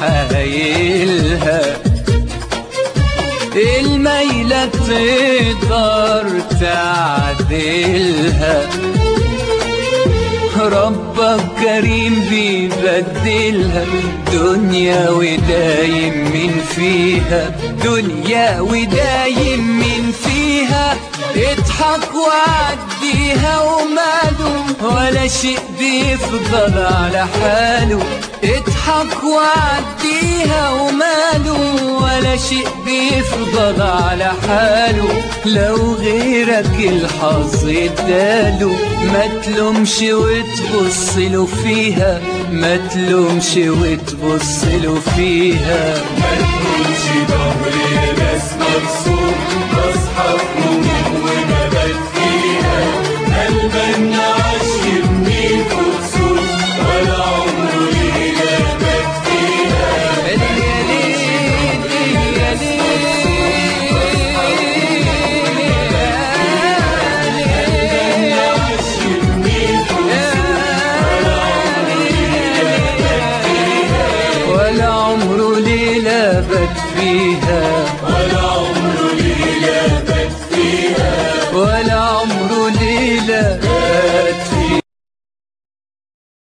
حايلها الميلة تقدر تعدلها ربك كريم بيبدلها دنيا ودايم من فيها دنيا ودايم من فيها اضحك وعديها وماله ولا شيء بيفضل على حاله اضحك وعديها وماله ولا شيء بيفضل على حاله لو غيرك الحظ اداله ما تلومش وتبص له فيها ما تلومش وتبص له فيها ما تقولش ظهري ناس مرسوم بصحى في نوم وببات فيها قلبنا